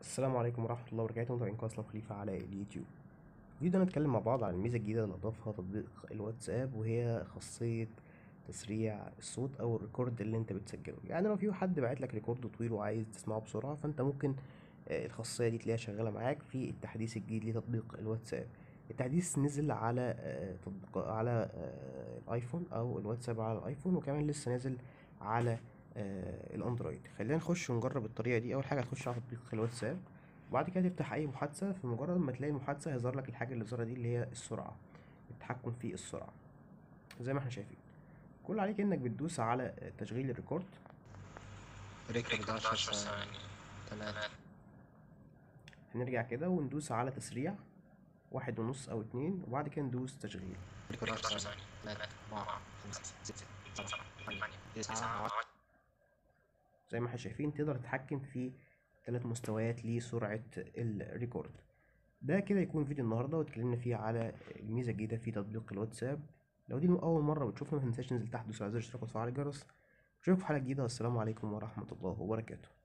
السلام عليكم ورحمة الله وبركاته متابعين قناة اسلام خليفة على اليوتيوب الفيديو ده هنتكلم مع بعض عن الميزة الجديدة اللي أضافها تطبيق الواتساب وهي خاصية تسريع الصوت أو الريكورد اللي أنت بتسجله يعني لو في حد بعت لك ريكورد طويل وعايز تسمعه بسرعة فأنت ممكن آه، الخاصية دي تلاقيها شغالة معاك في التحديث الجديد لتطبيق الواتساب التحديث نزل على آه، تطبيق على آه، الايفون او الواتساب على الايفون وكمان لسه نازل على آه، الاندرويد خلينا نخش ونجرب الطريقه دي اول حاجه هتخش على تطبيق الواتساب وبعد كده تفتح اي محادثه في مجرد ما تلاقي المحادثه هيظهر لك الحاجه اللي ظاهره دي اللي هي السرعه التحكم في السرعه زي ما احنا شايفين كل عليك انك بتدوس على آه، تشغيل الريكورد ريكورد 10 ثواني تلاتة هنرجع كده وندوس على تسريع واحد ونص او اتنين وبعد كده ندوس تشغيل ريكورد 10 ثواني تلاتة أربعة خمسة ستة سبعة ثمانية تسعة زي ما احنا شايفين تقدر تتحكم في ثلاث مستويات لسرعة الريكورد ده كده يكون فيديو النهاردة واتكلمنا فيه على الميزة الجديدة في تطبيق الواتساب لو دي أول مرة بتشوفنا متنساش تنزل تحت دوس على زر الاشتراك وتفعل الجرس نشوفكم في حلقة جديدة والسلام عليكم ورحمة الله وبركاته